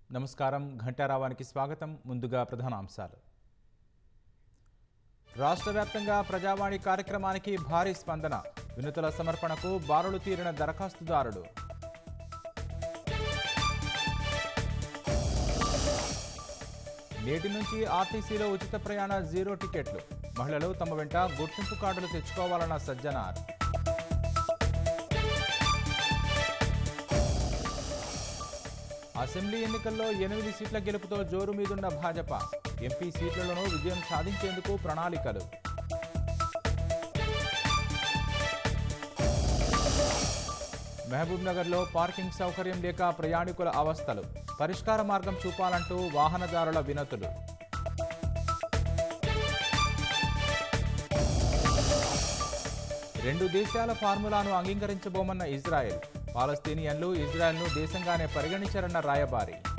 నమస్కారం ఘంటారావానికి స్వాగతం ముందుగా ప్రధానాంశాలు రాష్ట్ర వ్యాప్తంగా ప్రజావాణి కార్యక్రమానికి భారీ స్పందన వినతుల సమర్పణకు బారులు తీరిన దరఖాస్తుదారుడు నేటి నుంచి ఆర్టీసీలో ఉచిత ప్రయాణ జీరో టికెట్లు మహిళలు తమ వెంట గుర్తింపు కార్డులు తెచ్చుకోవాలన్న సజ్జనార్ అసెంబ్లీ ఎన్నికల్లో ఎనిమిది సీట్ల గెలుపుతో జోరు మీదున్న భాజపా ఎంపీ సీట్లలోనూ విజయం సాధించేందుకు ప్రణాళికలు మహబూబ్ నగర్లో పార్కింగ్ సౌకర్యం లేక ప్రయాణికుల అవస్థలు పరిష్కార మార్గం చూపాలంటూ వాహనదారుల వినతులు రెండు దేశాల ఫార్ములాను అంగీకరించబోమన్న ఇజ్రాయెల్ పాలస్తీనియన్లు ఇజ్రాయెల్ను దేశంగానే పరిగణించారన్న రాయబారి